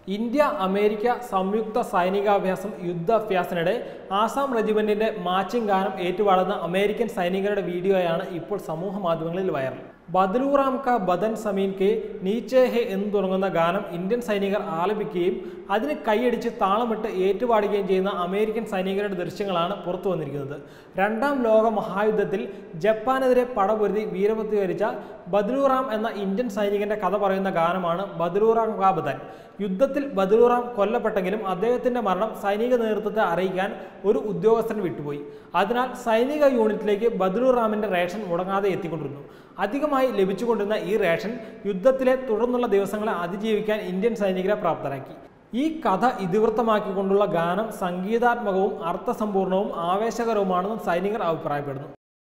India America സംയുക്ത സൈനികാഭ്യാസം യുദ്ധാഭ്യാസത്തിനിടെ Assam റെജിമെന്റിന്റെ matching ഗാനം ഏറ്റുപാടുന്ന American സൈനികരുടെ വീഡിയോയാണ് ഇപ്പോൾ സമൂഹ മാധ്യമങ്ങളിൽ വൈറൽ ബദലൂറാം കാ ബദൻ സമീൻ കെ നീച്ചേ ഹെ എന്ന് തുടങ്ങുന്ന ഗാനം ഇന്ത്യൻ സൈനികർ ആലപിക്കുകയും അതിന് കൈയടിച്ച് താളമിട്ട് ഏറ്റുപാടുകയും ചെയ്യുന്ന അമേരിക്കൻ സൈനികരുടെ ദൃശ്യങ്ങളാണ് പുറത്തു വന്നിരിക്കുന്നത് രണ്ടാം ലോക മഹായുദ്ധത്തിൽ ജപ്പാനെതിരെ പടപൊരുതി വീരമൃത്യു വരിച്ച ബദലൂറാം എന്ന ഇന്ത്യൻ സൈനികന്റെ കഥ പറയുന്ന ഗാനമാണ് ബദലൂറാം കാ ബദൻ യുദ്ധത്തിൽ ബദലൂറാം കൊല്ലപ്പെട്ടെങ്കിലും അദ്ദേഹത്തിന്റെ മരണം സൈനിക നേതൃത്വത്തെ അറിയിക്കാൻ ഒരു ഉദ്യോഗസ്ഥൻ വിട്ടുപോയി അതിനാൽ സൈനിക യൂണിറ്റിലേക്ക് ബദലൂറാമിന്റെ റേഷൻ മുടങ്ങാതെ എത്തിക്കൊണ്ടിരുന്നു അധികമായി ലഭിച്ചുകൊണ്ടിരുന്ന ഈ റേഷൻ യുദ്ധത്തിലെ തുടർന്നുള്ള ദിവസങ്ങളെ അതിജീവിക്കാൻ ഇന്ത്യൻ സൈനികരെ പ്രാപ്തരാക്കി ഈ കഥ ഇതിവൃത്തമാക്കിക്കൊണ്ടുള്ള ഗാനം സംഗീതാത്മകവും അർത്ഥസമ്പൂർണവും ആവേശകരവുമാണെന്ന് സൈനികർ അഭിപ്രായപ്പെടുന്നു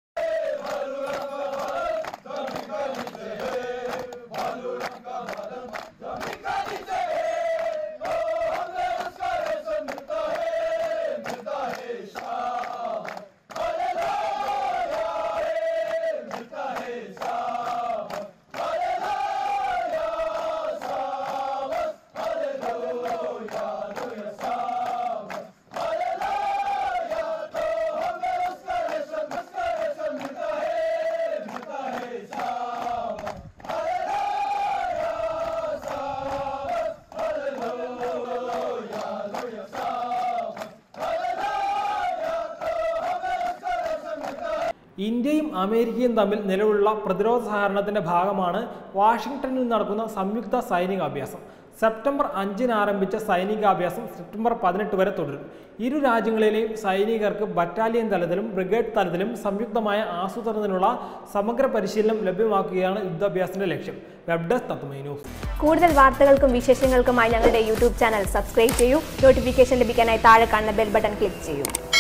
ഇന്ത്യയും അമേരിക്കയും തമ്മിൽ നിലവിലുള്ള പ്രതിരോധ സഹകരണത്തിന്റെ ഭാഗമാണ് വാഷിംഗ്ടണിൽ നടക്കുന്ന സംയുക്ത സൈനികാഭ്യാസം സെപ്റ്റംബർ അഞ്ചിന് ആരംഭിച്ച സൈനികാഭ്യാസം സെപ്റ്റംബർ പതിനെട്ട് വരെ തുടരും ഇരു രാജ്യങ്ങളിലെയും സൈനികർക്ക് ബറ്റാലിയൻ തലത്തിലും ബ്രിഗേഡ് തലത്തിലും സംയുക്തമായ ആസൂത്രണത്തിനുള്ള സമഗ്ര പരിശീലനം ലഭ്യമാക്കുകയാണ് യുദ്ധാഭ്യാസത്തിന്റെ ലക്ഷ്യം വെബ് ഡെസ്ക് തത്മൈ ന്യൂസ് കൂടുതൽ വാർത്തകൾക്കും വിശേഷങ്ങൾക്കുമായി ഞങ്ങളുടെ യൂട്യൂബ് ചാനൽ സബ്സ്ക്രൈബ് ചെയ്യൂ നോട്ടിഫിക്കേഷൻ ലഭിക്കാനായി താഴെ കാണുന്ന ബെൽ ബട്ടൺ ക്ലിക്ക് ചെയ്യൂ